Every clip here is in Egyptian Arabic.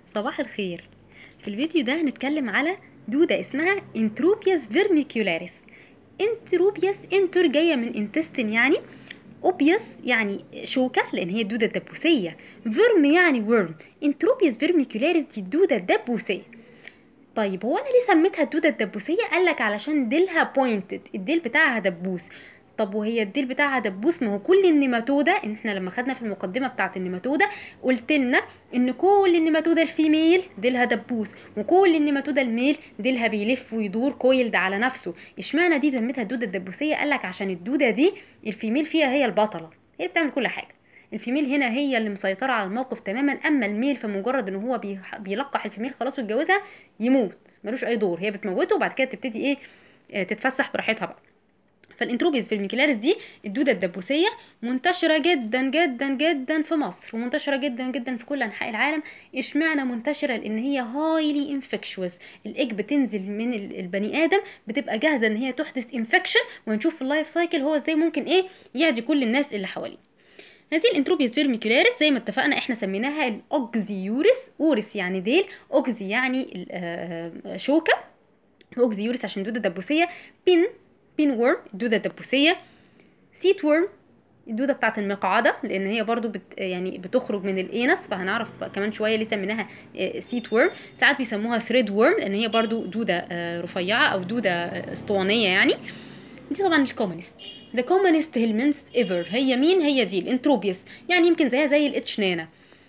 صباح الخير في الفيديو ده هنتكلم على دودة اسمها انتروبياس فيرميكولاريس انتروبياس انتر جاية من انتستين يعني اوبياس يعني شوكة لان هي الدودة الدبوسية فيرم يعني ورم انتروبياس فيرميكولاريس دي الدودة الدبوسية طيب هو انا ليه سميتها الدودة الدبوسية قالك علشان ديلها بوينتد الديل بتاعها دبوس طب وهي الديل بتاعها دبوس ما هو كل النيماتودا ان احنا لما خدنا في المقدمه بتاعه النيماتودا قلت لنا ان كل النيماتودا الفيميل ديلها دبوس وكل النيماتودا الميل ديلها بيلف ويدور كويلد على نفسه اشمعنى دي سميتها الدوده الدبوسيه قالك عشان الدوده دي الفيميل فيها هي البطله هي اللي بتعمل كل حاجه الفيميل هنا هي اللي مسيطره على الموقف تماما اما الميل فمجرد ان هو بيح- بيلقح الفيميل خلاص ويتجوزها يموت ملوش اي دور هي بتموته وبعد كده تبتدي ايه آه، تتفسح براحتها بقى فالانتروبيس فيرميكولاريس دي الدوده الدبوسيه منتشره جدا جدا جدا في مصر ومنتشره جدا جدا في كل انحاء العالم اشمعنى منتشره لان هي هايلي انفكشوس الايج بتنزل من ال- البني ادم بتبقى جاهزه ان هي تحدث انفكشن وهنشوف في اللايف سايكل هو ازاي ممكن ايه يعدي كل الناس اللي حواليه هذه الانتروبيس فيرميكولاريس زي ما اتفقنا احنا سميناها الاوكزيوريس اوريس يعني ديل اوكزي يعني ال- آه، شوكه اوكزيوريس عشان دوده دبوسيه بين بين وورم الدوده الدبوسيه سيت وورم الدوده بتاعت المقعده لان هي برضو بت يعني بتخرج من الانس فهنعرف كمان شويه ليه سميناها سيت وورم ساعات بيسموها ثريد وورم لان هي برضو دوده آه، رفيعه او دوده آه، اسطوانيه يعني دي طبعا الكومنست ذا كومنست هيلمنست ايفر هي مين هي دي الانتروبيوس يعني يمكن زيها زي الاتشنانا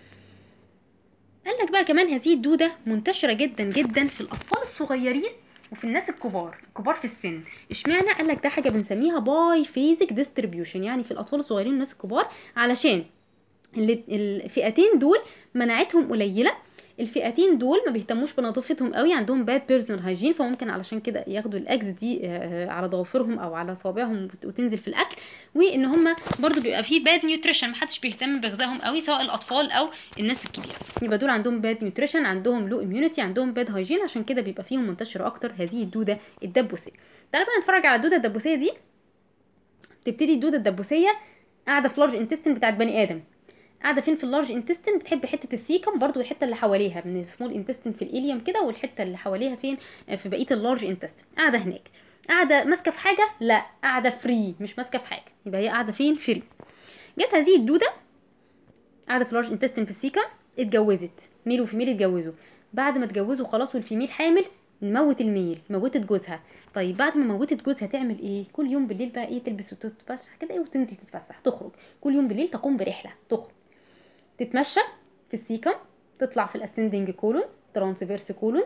قال لك بقى كمان هذه الدوده منتشره جدا جدا في الاطفال الصغيرين وفي الناس الكبار الكبار في السن اشمعنى قال لك ده حاجه بنسميها باي فيزيك ديستريبيوشن يعني في الاطفال الصغيرين والناس الكبار علشان ال- الفئتين دول مناعتهم قليله الفئتين دول ما بيهتموش بنظافتهم قوي عندهم باد بيرسونال هايجين فممكن علشان كده ياخدوا الاكس دي آه، على ضوافرهم او على صوابعهم وت- وتنزل في الاكل وان هم برضو بيبقى فيه باد نيوتريشن محدش بيهتم بغذائهم قوي سواء الاطفال او الناس الكبيره يبقى دول عندهم باد نيوتريشن عندهم لو اميونيتي عندهم باد هايجين عشان كده بيبقى فيهم منتشره اكتر هذه الدوده الدبوسيه تعالى بقى نتفرج على الدوده الدبوسيه دي تبتدي الدوده الدبوسيه قاعده في لارج انتستين بتاعت بني ادم قاعده فين في اللارج انتستين بتحب حته السيكم برضو الحته اللي حواليها من السمول انتستين في الاليوم كده والحته اللي حواليها فين آه، في بقيه اللارج انتستين قاعده هناك قاعده ماسكه في حاجه لا قاعده فري مش ماسكه في حاجه يبقى هي قاعده فين فري جت هذه الدوده قاعده في لارج انتستين في السيكم اتجوزت ميل وفيميل اتجوزوا بعد ما اتجوزوا خلاص والفيميل حامل نموت الميل موتت جوزها طيب بعد ما موتت جوزها تعمل ايه كل يوم بالليل بقى ايه تلبس وتتفسح كده ايه وتنزل تتفسح تخرج كل يوم بالليل تقوم برحله تخرج تتمشى في السيكم تطلع في الاسندنج كولون ترانسفيرس كولون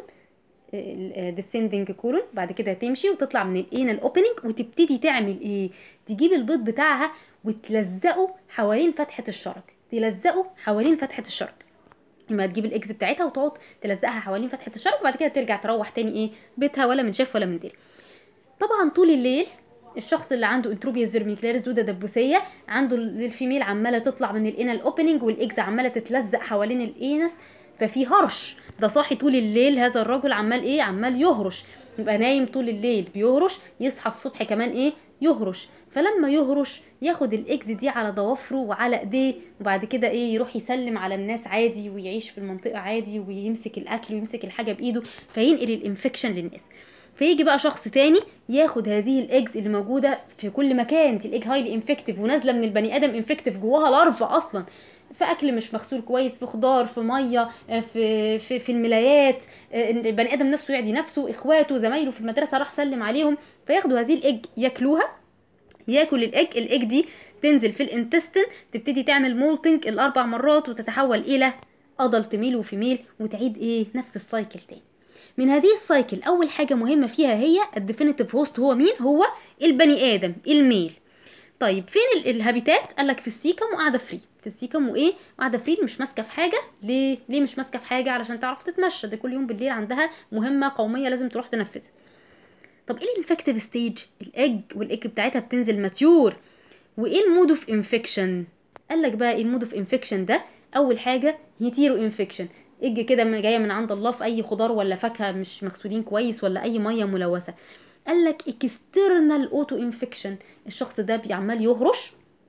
ديسندنج كولون بعد كده تمشي وتطلع من الانال اوبننج وتبتدي تعمل ايه تجيب البيض بتاعها وتلزقه حوالين فتحه الشرج تلزقه حوالين فتحه الشرج اما تجيب الاكز بتاعتها وتقعد تلزقها حوالين فتحه الشرج وبعد كده ترجع تروح تاني ايه بيتها ولا من شاف ولا من دري طبعا طول الليل الشخص اللي عنده انتروبيا فيرميكلاريس دوده دبوسيه عنده ال- الفيميل عماله تطلع من الانال اوبننج والاكز عماله تتلزق حوالين الانس ففي هرش ده صاحي طول الليل هذا الرجل عمال ايه عمال يهرش يبقى نايم طول الليل بيهرش يصحى الصبح كمان ايه يهرش فلما يهرش ياخد الاكز دي على ضوافره وعلى ايديه وبعد كده ايه يروح يسلم على الناس عادي ويعيش في المنطقه عادي ويمسك الاكل ويمسك الحاجه بايده فينقل الانفكشن للناس فيجي بقى شخص تاني ياخد هذه الايجز اللي موجوده في كل مكان دي الايج هايلي انفكتيف ونازله من البني ادم انفكتيف جواها لارفا اصلا في اكل مش مغسول كويس في خضار في ميه آه، في في, في الملايات آه، إن البني ادم نفسه يعدي نفسه اخواته زمايله في المدرسه راح سلم عليهم فياخدوا هذه الايج ياكلوها ياكل الايج الايج دي تنزل في الانتستين تبتدي تعمل مولتنج الاربع مرات وتتحول الى ادلت ميل وفيميل وتعيد ايه نفس السايكل تاني من هذه السايكل اول حاجه مهمه فيها هي الديفينيتيف هوست هو مين هو البني ادم الميل طيب فين ال- الهابيتات قال لك في السيكم وقاعده فري في السيكم وايه قاعده فري مش ماسكه في حاجه ليه ليه مش ماسكه في حاجه علشان تعرف تتمشى ده كل يوم بالليل عندها مهمه قوميه لازم تروح تنفذها طب ايه الانفكتيف ستيج الايج والايج بتاعتها بتنزل ماتيور وايه المود اوف انفكشن قال لك بقى ايه المود اوف انفكشن ده اول حاجه هيتيرو انفكشن ايج كده ما جايه من عند الله في اي خضار ولا فاكهه مش مغسولين كويس ولا اي ميه ملوثه قال لك اكسترنال اوتو انفكشن الشخص ده بيعمل يهرش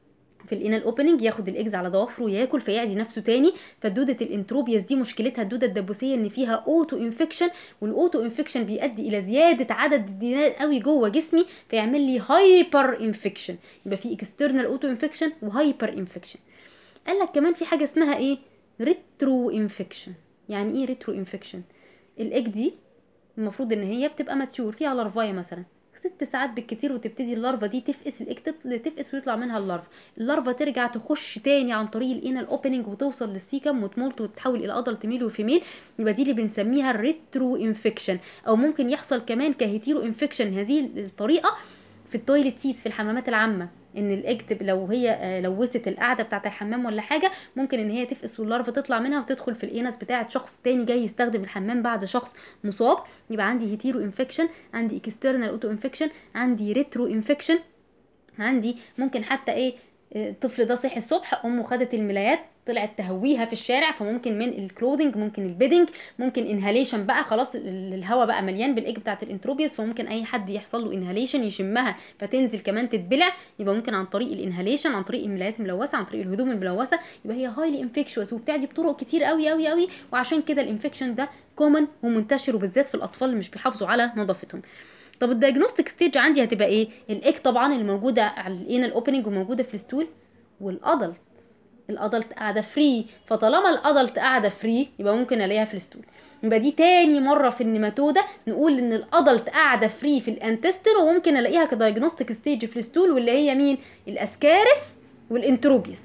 في الانال اوبننج ياخد الاجز على ضوافره وياكل فيعدي نفسه تاني فدوده الانتروبياس دي مشكلتها الدوده الدبوسيه ان فيها اوتو انفكشن والاوتو انفكشن بيؤدي الى زياده عدد الدينار قوي جوه جسمي فيعمل لي هايبر انفكشن يبقى في اكسترنال اوتو انفكشن وهايبر انفكشن قال لك كمان في حاجه اسمها ايه ريترو انفكشن يعني ايه ريترو انفكشن الايج دي المفروض ان هي بتبقى ماتيور فيها لارفايه مثلا ست ساعات بالكتير وتبتدي اللارفا دي تفقس الايج تط- تفقس ويطلع منها اللارفا اللارفا ترجع تخش تاني عن طريق الانال اوبننج وتوصل للسيكم وتمولت وتتحول الى ادلت ميل وفيميل يبقى دي اللي بنسميها الريترو انفكشن او ممكن يحصل كمان كهيتيرو انفكشن هذه الطريقه في التويلت سيتس في الحمامات العامه ان الايج تب- لو هي آه، لوثت القعده بتاعه الحمام ولا حاجه ممكن ان هي تفقس واللارفا تطلع منها وتدخل في الانس بتاعه شخص تاني جاي يستخدم الحمام بعد شخص مصاب يبقى عندي هيتيرو انفكشن عندي اكسترنال اوتو انفكشن عندي ريترو انفكشن عندي ممكن حتى ايه آه، الطفل ده صحي الصبح امه خدت الملايات طلعت تهويها في الشارع فممكن من الكلودنج ممكن البيدنج ممكن انهاليشن بقى خلاص ال- الهواء بقى مليان بالايج بتاعت الانتروبيس فممكن اي حد يحصل له انهاليشن يشمها فتنزل كمان تتبلع يبقى ممكن عن طريق الانهاليشن عن طريق الملايات الملوثه عن طريق الهدوم الملوثه يبقى هي هايلي انفكشوس وبتعدي بطرق كتير قوي قوي قوي وعشان كده الانفكشن ده كومن ومنتشر وبالذات في الاطفال اللي مش بيحافظوا على نظافتهم طب الدايجنوستيك ستيج عندي هتبقى ايه الايك طبعا اللي موجوده على الانال اوبننج وموجوده في الستول والادلت الادلت قاعده فري فطالما الادلت قاعده فري يبقى ممكن الاقيها في الستول يبقى دي تاني مره في النيماتودا نقول ان الادلت قاعده فري في الانتستين وممكن الاقيها كدايجنوستيك ستيج في الستول واللي هي مين الاسكارس والانتروبيس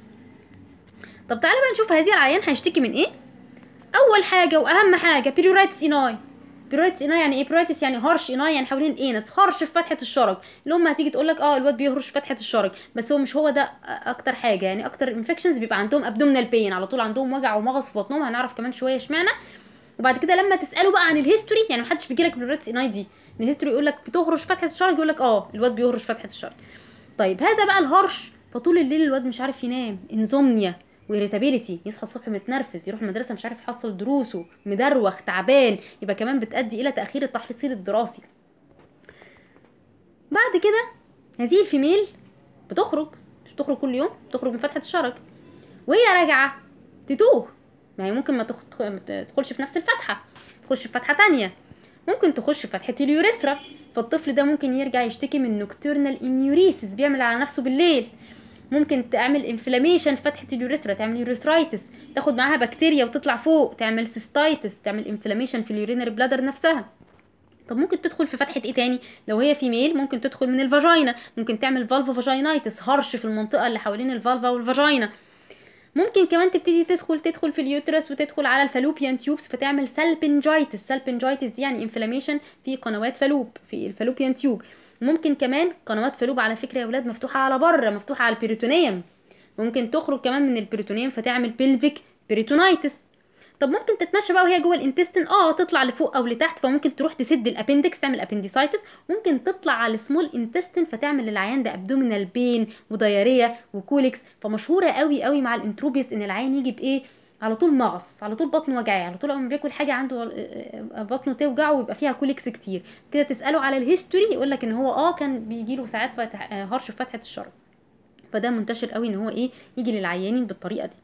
طب تعالى بقى نشوف هذه العيان هيشتكي من ايه اول حاجه واهم حاجه بيريورايتس اناي بيريورايتس اناي يعني ايه بيريورايتس يعني هرش اناي يعني حوالين الانس هرش في فتحه الشرج الام هتيجي تقول لك اه الواد بيهرش في فتحه الشرج بس هو مش هو ده اكتر حاجه يعني اكتر انفكشنز بيبقى عندهم ابدومينال بين على طول عندهم وجع ومغص في بطنهم هنعرف كمان شويه اشمعنى وبعد كده لما تساله بقى عن الهيستوري يعني محدش بيجي لك بيريورايتس اناي دي من الهيستوري يقول لك بتهرش فتحه الشرج يقول لك اه الواد بيهرش فتحه الشرج طيب هذا بقى الهرش فطول الليل الواد مش عارف ينام انزومنيا وإيريتابيليتي يصحى الصبح متنرفز يروح المدرسه مش عارف يحصل دروسه مدروخ تعبان يبقى كمان بتؤدي الى تاخير التحصيل الدراسي بعد كده هذه الفيميل بتخرج مش بتخرج كل يوم بتخرج من فتحه الشرج وهي راجعه تتوه ما هي ممكن ما تخ- ما تدخلش في نفس الفتحه تخش في فتحه تانية ممكن تخش في فتحه اليوريثرا فالطفل ده ممكن يرجع يشتكي من نوكتورنال انيوريسيس بيعمل على نفسه بالليل ممكن تعمل انفلاميشن في فتحه اليوريثرا تعمل يوريثرايتس تاخد معاها بكتيريا وتطلع فوق تعمل سيستايتس تعمل انفلاميشن في اليورينري بلادر نفسها طب ممكن تدخل في فتحه ايه تاني لو هي فيميل ممكن تدخل من الفاجينا ممكن تعمل فالفا فاجينايتس هرش في المنطقه اللي حوالين الفالفا والفاجينا ممكن كمان تبتدي تدخل تدخل في اليوترس وتدخل على الفالوبيان تيوبس فتعمل سالبنجايتس سالبنجايتس دي يعني انفلاميشن في قنوات فالوب في الفالوبيان تيوب ممكن كمان قنوات فالوب على فكره يا ولاد مفتوحه على بره مفتوحه على البريتونيوم ممكن تخرج كمان من البريتونيوم فتعمل بيلفيك بريتونايتس طب ممكن تتمشى بقى وهي جوه الانتستين اه تطلع لفوق او لتحت فممكن تروح تسد الابندكس تعمل ابنديسايتس ممكن تطلع على السمول انتستين فتعمل للعيان ده ابدومينال بين ودياريه وكوليكس فمشهوره قوي قوي مع الانتروبيس ان العيان يجي بايه على طول مغص على طول بطنه وجعاه على طول اول ما بياكل حاجه عنده آه، آه، بطنه توجعه ويبقى فيها كوليكس كتير كده تساله على الهيستوري يقول لك ان هو اه كان بيجي له ساعات فتح آه، هرش في فتحه الشرج فده منتشر قوي ان هو ايه يجي للعيانين بالطريقه دي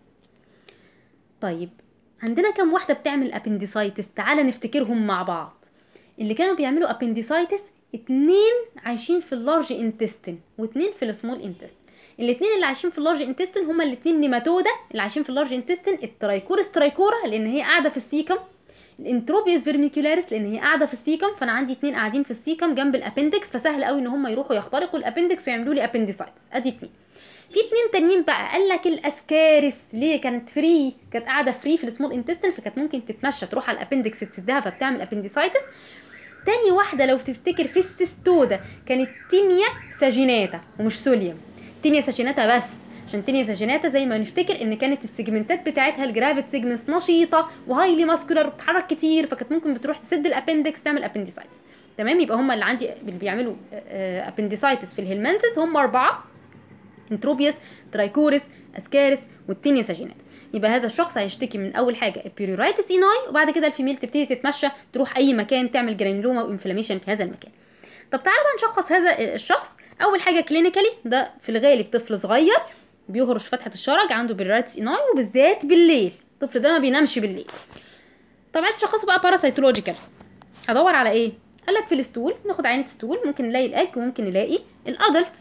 طيب عندنا كام واحده بتعمل ابنديسايتس تعالى نفتكرهم مع بعض اللي كانوا بيعملوا ابنديسايتس اتنين عايشين في اللارج انتستين واتنين في السمول انتستين الاتنين اللي عايشين في اللارج انتستين هما الاتنين نيماتودا اللي عايشين في اللارج انتستين الترايكورس ترايكورا لان هي قاعده في السيكم الانتروبيوس فيرميكولاريس لان هي قاعده في السيكم فانا عندي اتنين قاعدين في السيكم جنب الابندكس فسهل قوي ان هم يروحوا يخترقوا الابندكس ويعملوا لي ابنديسايتس ادي اتنين في اتنين تانيين بقى قال لك الاسكارس ليه كانت فري كانت قاعده فري في السمول انتستين فكانت ممكن تتمشى تروح على الابندكس تسدها فبتعمل ابنديسايتس تاني واحده لو تفتكر في السيستودا كانت تينيا ساجيناتا ومش سوليوم تينيا ساجيناتا بس عشان تينيا ساجيناتا زي ما نفتكر ان كانت السيجمنتات بتاعتها الجرافيت سيجمنتس نشيطه وهايلي ماسكولار وبتتحرك كتير فكانت ممكن بتروح تسد الابندكس وتعمل ابنديسايتس تمام يبقى هم اللي عندي اللي بيعملوا ابنديسايتس في الهلمنتس هم اربعه انتروبيوس ترايكورس اسكارس والتينيا ساجينات يبقى هذا الشخص هيشتكي من اول حاجه البيوريرايتس ايناي وبعد كده الفيميل تبتدي تتمشى تروح اي مكان تعمل جرانيلوما وانفلاميشن في هذا المكان طب تعالى بقى نشخص هذا الشخص اول حاجه كلينيكالي ده في الغالب طفل صغير بيهرش فتحه الشرج عنده بالراتس اناي وبالذات بالليل الطفل ده ما بينامش بالليل طب عايز تشخصه بقى باراسيتولوجيكال هدور على ايه قال لك في الستول ناخد عينه ستول ممكن نلاقي الاج وممكن نلاقي الادلت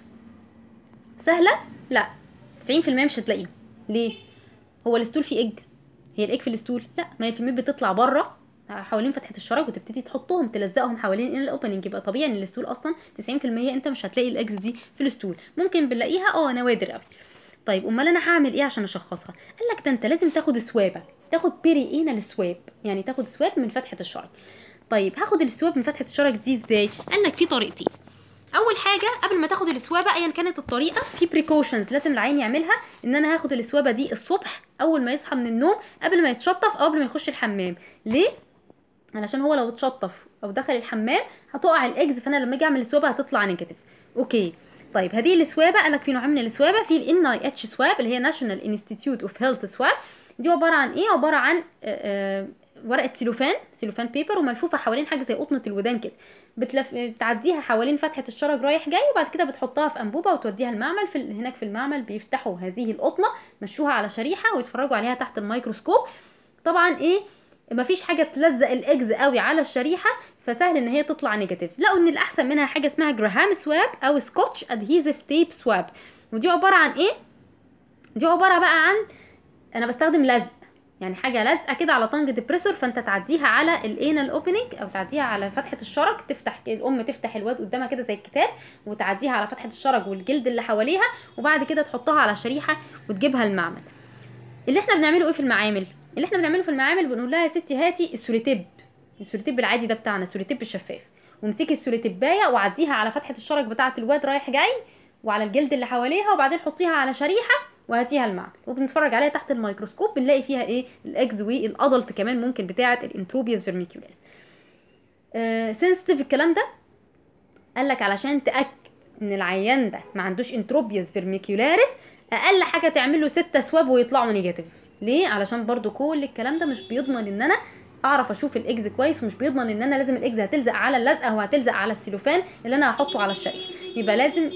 سهله لا 90% مش هتلاقيه ليه هو الستول فيه اج هي الاج في الستول لا ما هي في الميل بتطلع بره حوالين فتحه الشرج وتبتدي تحطهم تلزقهم حوالين الاوبننج يبقى طبيعي ان الستول اصلا 90% انت مش هتلاقي الاجز دي في الستول ممكن بنلاقيها اه نوادر قوي طيب امال انا هعمل ايه عشان اشخصها قال لك ده انت لازم تاخد سوابه تاخد بيري انال سواب يعني تاخد سواب من فتحه الشرج طيب هاخد السواب من فتحه الشرج دي ازاي قال لك في طريقتين اول حاجه قبل ما تاخد السوابه ايا كانت الطريقه في بريكوشنز لازم العين يعملها ان انا هاخد السوابه دي الصبح اول ما يصحى من النوم قبل ما يتشطف او قبل ما يخش الحمام ليه علشان هو لو اتشطف او دخل الحمام هتقع الاجز فانا لما اجي اعمل السوابه هتطلع نيجاتيف اوكي طيب هذه السوابه قال لك في نوعين من السوابه في الان اي اتش سواب اللي هي ناشونال انستيتيوت اوف هيلث سواب دي عباره عن ايه عباره عن آآ آآ ورقه سيلوفان سيلوفان بيبر وملفوفه حوالين حاجه زي قطنه الودان كده بتلف... بتعديها حوالين فتحه الشرج رايح جاي وبعد كده بتحطها في انبوبه وتوديها المعمل في ال... هناك في المعمل بيفتحوا هذه القطنه مشوها على شريحه ويتفرجوا عليها تحت الميكروسكوب طبعا ايه مفيش حاجه تلزق الاجز قوي على الشريحه فسهل ان هي تطلع نيجاتيف لقوا ان الاحسن منها حاجه اسمها جراهام سواب او سكوتش ادهيزيف تيب سواب ودي عباره عن ايه دي عباره بقى عن انا بستخدم لزق يعني حاجه لازقه كده على طنج ديبريسور فانت تعديها على الانال اوبننج او تعديها على فتحه الشرج تفتح الام تفتح الواد قدامها كده زي الكتاب وتعديها على فتحه الشرج والجلد اللي حواليها وبعد كده تحطها على شريحه وتجيبها المعمل اللي احنا بنعمله ايه في المعامل اللي احنا بنعمله في المعامل بنقول لها يا ستي هاتي السوليتيب السوليتيب العادي ده بتاعنا السوليتيب الشفاف وامسكي السوليتيبايه وعديها على فتحه الشرج بتاعه الواد رايح جاي وعلى الجلد اللي حواليها وبعدين حطيها على شريحه وهاتيها المعمل وبنتفرج عليها تحت الميكروسكوب بنلاقي فيها ايه الاكز والادلت كمان ممكن بتاعه الانتروبياس فيرميكولاس آه سنسيتيف الكلام ده قال لك علشان تاكد ان العيان ده ما عندوش انتروبياس فيرميكولاريس اقل حاجه تعمل له 6 سواب ويطلعوا نيجاتيف ليه علشان برضو كل الكلام ده مش بيضمن ان انا اعرف اشوف الاكز كويس ومش بيضمن ان انا لازم الاكز هتلزق على اللزقه وهتلزق على السيلوفان اللي انا هحطه على الشريحه يبقى لازم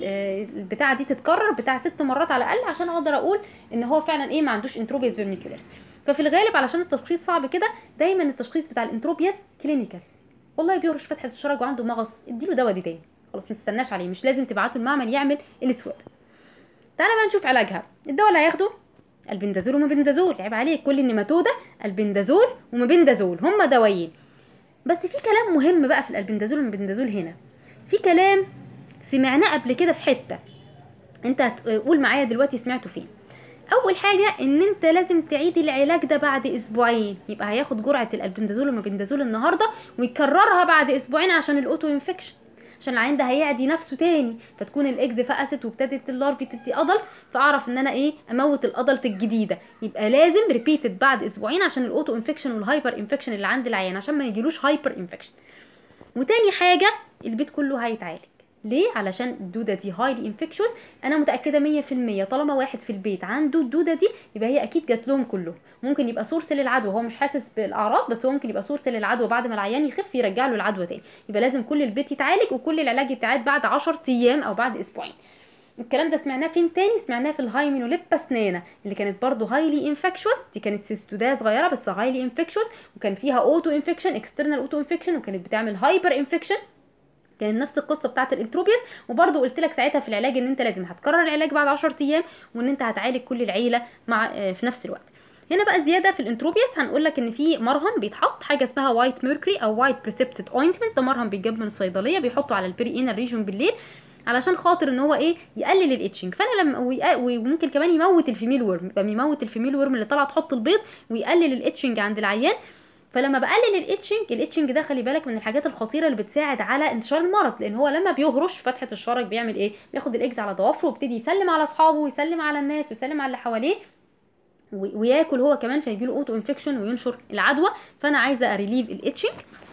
البتاعه دي تتكرر بتاع ست مرات على الاقل عشان اقدر اقول ان هو فعلا ايه ما عندوش انتروبياس فيرميكولاريس ففي الغالب علشان التشخيص صعب كده دايما التشخيص بتاع الانتروبياس كلينيكال والله بيهرش فتحه الشرج وعنده مغص اديله دواء ديدان خلاص ما تستناش عليه مش لازم تبعته المعمل يعمل الاسود تعالى بقى نشوف علاجها الدواء اللي هياخده البندازول ومبندازول عيب عليك كل النيماتوده البندازول ومبندازول هما دوايين بس في كلام مهم بقى في الالبندازول والمبندازول هنا في كلام سمعناه قبل كده في حته انت هتقول معايا دلوقتي سمعته فين اول حاجه ان انت لازم تعيد العلاج ده بعد اسبوعين يبقى هياخد جرعه الالبندازول والمبندازول النهارده ويكررها بعد اسبوعين عشان الاوتو انفكشن عشان العين ده هيعدي نفسه تاني فتكون الاكز فقست وابتدت اللارفي تدي ادلت فاعرف ان انا ايه اموت الادلت الجديده يبقى لازم ريبيتد بعد اسبوعين عشان الاوتو انفكشن والهايبر انفكشن اللي عند العيان عشان ما يجيلوش هايبر انفكشن وتاني حاجه البيت كله هيتعالج ليه علشان الدوده دي هايلي انفكشوس انا متاكده 100% طالما واحد في البيت عنده الدوده دي يبقى هي اكيد جات لهم كلهم ممكن يبقى سورس للعدوى هو مش حاسس بالاعراض بس هو ممكن يبقى سورس للعدوى بعد ما العيان يخف يرجع له العدوى تاني يبقى لازم كل البيت يتعالج وكل العلاج يتعاد بعد 10 ايام او بعد اسبوعين الكلام ده سمعناه فين تاني سمعناه في الهايمينوليبا سنانا اللي كانت برضو هايلي انفكشوس دي كانت سيستودا صغيره بس هايلي انفكشوس وكان فيها اوتو انفكشن اكسترنال اوتو انفكشن وكانت بتعمل هايبر انفكشن كان نفس القصه بتاعه الانتروبيس وبرده قلت لك ساعتها في العلاج ان انت لازم هتكرر العلاج بعد 10 ايام وان انت هتعالج كل العيله مع في نفس الوقت هنا بقى زياده في الانتروبيس هنقول لك ان في مرهم بيتحط حاجه اسمها وايت ميركوري او وايت بريسبتد اوينتمنت ده مرهم بيتجاب من الصيدليه بيحطه على البري انال ريجون بالليل علشان خاطر ان هو ايه يقلل الاتشنج فانا لما وممكن كمان يموت الفيميل ورم يبقى بيموت الفيميل ورم اللي طالعه تحط البيض ويقلل الاتشنج عند العيان فلما بقلل الاتشنج الاتشنج ده خلي بالك من الحاجات الخطيره اللي بتساعد على انتشار المرض لان هو لما بيهرش فتحه الشرج بيعمل ايه بياخد الاكز على ضوافره ويبتدي يسلم على اصحابه ويسلم على الناس ويسلم على اللي حواليه وياكل هو كمان فيجيله اوتو انفكشن وينشر العدوى فانا عايزه اريليف الاتشنج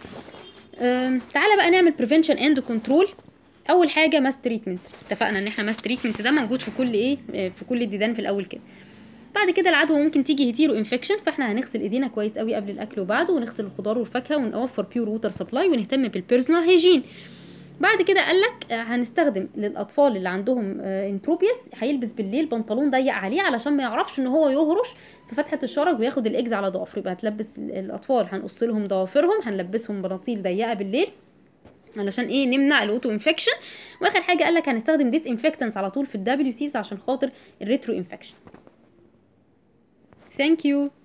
تعالى بقى نعمل بريفنشن اند كنترول اول حاجه ماس تريتمنت اتفقنا ان احنا ماس تريتمنت ده موجود في كل ايه في كل الديدان في الاول كده بعد كده العدوى ممكن تيجي هيتيرو انفكشن فاحنا هنغسل ايدينا كويس قوي قبل الاكل وبعده ونغسل الخضار والفاكهه ونوفر بيور ووتر سبلاي ونهتم بالبيرسونال هيجين بعد كده قال لك هنستخدم للاطفال اللي عندهم انتروبيس هيلبس بالليل بنطلون ضيق عليه علشان ما يعرفش ان هو يهرش في فتحه الشرج وياخد الاجز على ضوافره يبقى هتلبس الاطفال هنقص لهم ضوافرهم هنلبسهم بناطيل ضيقه بالليل علشان ايه نمنع الاوتو انفكشن واخر حاجه قال لك هنستخدم ديس انفكتنس على طول في الدبليو سيز عشان خاطر الريترو انفكشن ثانك يو